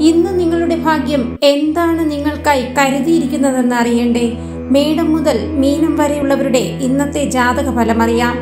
ഇന്ന് നിങ്ങളുടെ ഭാഗ്യം എന്താണ് നിങ്ങൾക്കായി കരുതിയിരിക്കുന്നതെന്ന് അറിയണ്ടേ മേടം മുതൽ മീനം വരെയുള്ളവരുടെ ഇന്നത്തെ ജാതക ഫലമറിയാം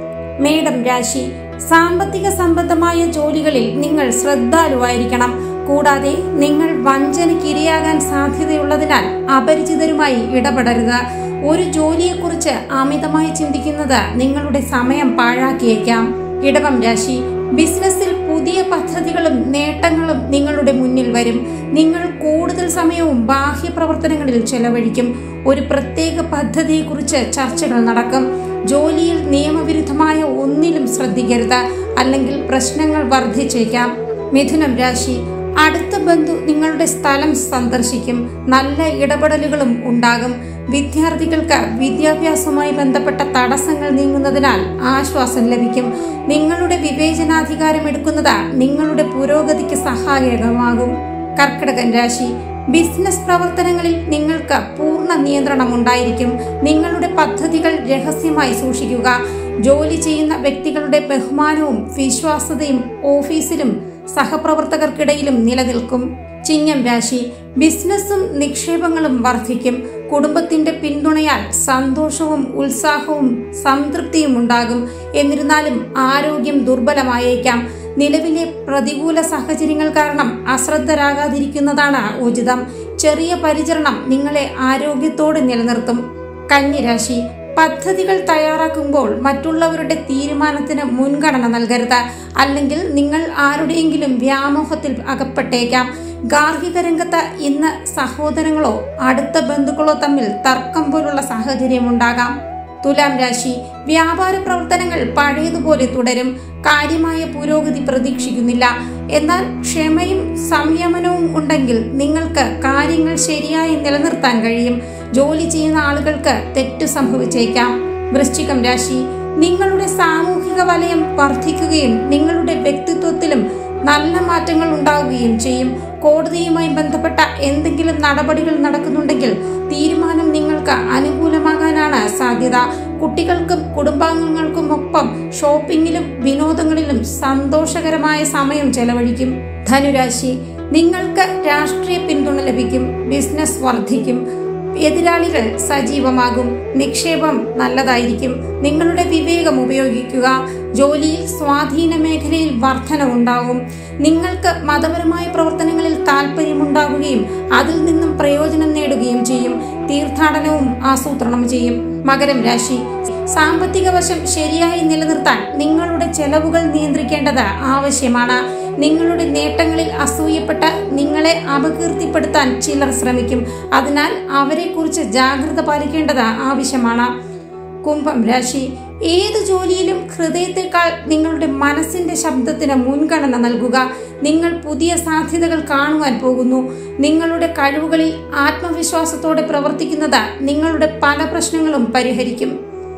മേടം രാശി സാമ്പത്തിക സംബന്ധമായ ജോലികളിൽ നിങ്ങൾ ശ്രദ്ധാലുവായിരിക്കണം കൂടാതെ നിങ്ങൾ വഞ്ചനയ്ക്ക് ഇരയാകാൻ സാധ്യതയുള്ളതിനാൽ അപരിചിതരുമായി ഇടപെടരുത് ഒരു ജോലിയെക്കുറിച്ച് അമിതമായി ചിന്തിക്കുന്നത് നിങ്ങളുടെ സമയം പാഴാക്കിയേക്കാം ഇടവം രാശി ബിസിനസ്സിൽ പുതിയ പദ്ധതികളും നേട്ടങ്ങളും നിങ്ങളുടെ മുന്നിൽ വരും നിങ്ങൾ കൂടുതൽ സമയവും ബാഹ്യ പ്രവർത്തനങ്ങളിൽ ചെലവഴിക്കും ഒരു പ്രത്യേക പദ്ധതിയെക്കുറിച്ച് ചർച്ചകൾ നടക്കും ജോലിയിൽ നിയമവിരുദ്ധമായ ഒന്നിലും ശ്രദ്ധിക്കരുത് അല്ലെങ്കിൽ പ്രശ്നങ്ങൾ വർദ്ധിച്ചേക്കാം മിഥുനം രാശി അടുത്ത ബന്ധു നിങ്ങളുടെ സ്ഥലം സന്ദർശിക്കും നല്ല ഇടപെടലുകളും ഉണ്ടാകും വിദ്യാർത്ഥികൾക്ക് വിദ്യാഭ്യാസവുമായി ബന്ധപ്പെട്ട തടസ്സങ്ങൾ നീങ്ങുന്നതിനാൽ ആശ്വാസം ലഭിക്കും നിങ്ങളുടെ വിവേചനാധികാരം എടുക്കുന്നത് നിങ്ങളുടെ പുരോഗതിക്ക് സഹായകമാകും കർക്കിടകൻ രാശി ബിസിനസ് പ്രവർത്തനങ്ങളിൽ നിങ്ങൾക്ക് പൂർണ്ണ നിയന്ത്രണം ഉണ്ടായിരിക്കും നിങ്ങളുടെ പദ്ധതികൾ രഹസ്യമായി സൂക്ഷിക്കുക ജോലി ചെയ്യുന്ന വ്യക്തികളുടെ ബഹുമാനവും വിശ്വാസതയും ഓഫീസിലും സഹപ്രവർത്തകർക്കിടയിലും നിലനിൽക്കും ചിങ്ങം രാശി ബിസിനസ്സും നിക്ഷേപങ്ങളും വർദ്ധിക്കും കുടുംബത്തിന്റെ പിന്തുണയാൽ സന്തോഷവും ഉത്സാഹവും സംതൃപ്തിയും ഉണ്ടാകും എന്നിരുന്നാലും ആരോഗ്യം ദുർബലമായേക്കാം നിലവിലെ പ്രതികൂല സാഹചര്യങ്ങൾ കാരണം അശ്രദ്ധരാകാതിരിക്കുന്നതാണ് ഉചിതം ചെറിയ പരിചരണം നിങ്ങളെ ആരോഗ്യത്തോടെ നിലനിർത്തും കന്നിരാശി പദ്ധതികൾ തയ്യാറാക്കുമ്പോൾ മറ്റുള്ളവരുടെ തീരുമാനത്തിന് മുൻഗണന നൽകരുത് അല്ലെങ്കിൽ നിങ്ങൾ ആരുടെയെങ്കിലും വ്യാമോഹത്തിൽ അകപ്പെട്ടേക്കാം ഗാർഹിക രംഗത്ത് ഇന്ന് സഹോദരങ്ങളോ അടുത്ത ബന്ധുക്കളോ തമ്മിൽ തർക്കം പോലുള്ള സാഹചര്യം ഉണ്ടാകാം തുലാം രാശി വ്യാപാര പ്രവർത്തനങ്ങൾ പഴയതുപോലെ തുടരും കാര്യമായ പുരോഗതി പ്രതീക്ഷിക്കുന്നില്ല എന്നാൽ ക്ഷമയും സംയമനവും ഉണ്ടെങ്കിൽ നിങ്ങൾക്ക് കാര്യങ്ങൾ ശരിയായി നിലനിർത്താൻ കഴിയും ജോലി ചെയ്യുന്ന ആളുകൾക്ക് തെറ്റ് സംഭവിച്ചേക്കാം വൃശ്ചികം രാശി നിങ്ങളുടെ സാമൂഹിക വലയം വർദ്ധിക്കുകയും നിങ്ങളുടെ വ്യക്തിത്വത്തിലും നല്ല മാറ്റങ്ങൾ ഉണ്ടാവുകയും ചെയ്യും കോടതിയുമായി ബന്ധപ്പെട്ട എന്തെങ്കിലും നടപടികൾ നടക്കുന്നുണ്ടെങ്കിൽ തീരുമാനം നിങ്ങൾക്ക് അനുകൂലമാകാനാണ് സാധ്യത കുട്ടികൾക്കും കുടുംബാംഗങ്ങൾക്കും ഒപ്പം ഷോപ്പിംഗിലും വിനോദങ്ങളിലും സന്തോഷകരമായ സമയം ചെലവഴിക്കും ധനുരാശി നിങ്ങൾക്ക് രാഷ്ട്രീയ പിന്തുണ ലഭിക്കും ബിസിനസ് വർദ്ധിക്കും എതിരാളികൾ സജീവമാകും നിക്ഷേപം നല്ലതായിരിക്കും നിങ്ങളുടെ വിവേകം ഉപയോഗിക്കുക ജോലിയിൽ സ്വാധീന മേഖലയിൽ വർധന ഉണ്ടാകും നിങ്ങൾക്ക് മതപരമായ പ്രവർത്തനങ്ങളിൽ താല്പര്യമുണ്ടാവുകയും അതിൽ നിന്നും പ്രയോജനം നേടുകയും ചെയ്യും തീർത്ഥാടനവും ആസൂത്രണം ചെയ്യും മകരം രാശി സാമ്പത്തിക വശം ശരിയായി നിലനിർത്താൻ നിങ്ങളുടെ ചെലവുകൾ നിയന്ത്രിക്കേണ്ടത് ആവശ്യമാണ് നിങ്ങളുടെ നേട്ടങ്ങളിൽ അസൂയപ്പെട്ട് നിങ്ങളെ അപകീർത്തിപ്പെടുത്താൻ ചിലർ ശ്രമിക്കും അതിനാൽ അവരെക്കുറിച്ച് ജാഗ്രത പാലിക്കേണ്ടത് ആവശ്യമാണ് കുംഭം രാശി ഏത് ജോലിയിലും ഹൃദയത്തെക്കാൾ നിങ്ങളുടെ മനസ്സിന്റെ ശബ്ദത്തിന് മുൻഗണന നൽകുക നിങ്ങൾ പുതിയ സാധ്യതകൾ കാണുവാൻ പോകുന്നു നിങ്ങളുടെ കഴിവുകളിൽ ആത്മവിശ്വാസത്തോടെ പ്രവർത്തിക്കുന്നത് നിങ്ങളുടെ പല പ്രശ്നങ്ങളും പരിഹരിക്കും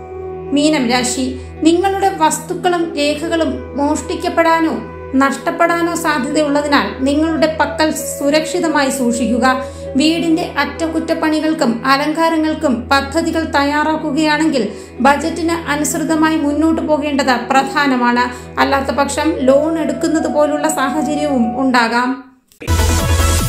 മീനം രാശി നിങ്ങളുടെ വസ്തുക്കളും രേഖകളും മോഷ്ടിക്കപ്പെടാനോ നഷ്ടപ്പെടാനോ സാധ്യതയുള്ളതിനാൽ നിങ്ങളുടെ പക്കൽ സുരക്ഷിതമായി സൂക്ഷിക്കുക വീടിന്റെ അറ്റകുറ്റപ്പണികൾക്കും അലങ്കാരങ്ങൾക്കും പദ്ധതികൾ തയ്യാറാക്കുകയാണെങ്കിൽ ബജറ്റിന് അനുസൃതമായി മുന്നോട്ടു പോകേണ്ടത് പ്രധാനമാണ് അല്ലാത്ത പക്ഷം ലോൺ എടുക്കുന്നത് പോലുള്ള സാഹചര്യവും ഉണ്ടാകാം